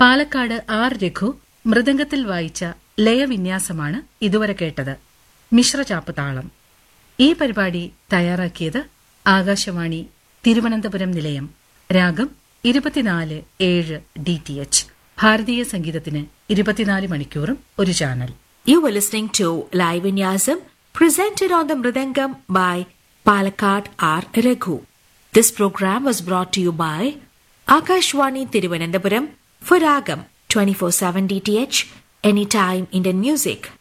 Palakkad R Raghu മൃദംഗത്തിൽ വായിച്ച ലയവിന്യാസമാണ് ഇതുവരെ കേട്ടത് മിശ്രചാപ്പ് താളം ഈ പരിപാടി തയ്യാറാക്കിയത് ആകാശവാണി തിരുവനന്തപുരം നിലയം രാഗം ഇരുപത്തിനാല് ഏഴ് ഡി ടി എച്ച് ഭാരതീയ സംഗീതത്തിന് ഇരുപത്തിനാല് മണിക്കൂറും ഒരു channel You were listening to Live Vinyasam presented on the Mridangam by Palakkad R. Raghu. This program was brought to you by Akashwani Tiruvananthapuram for Ragam 24-7 DTH, anytime Indian music.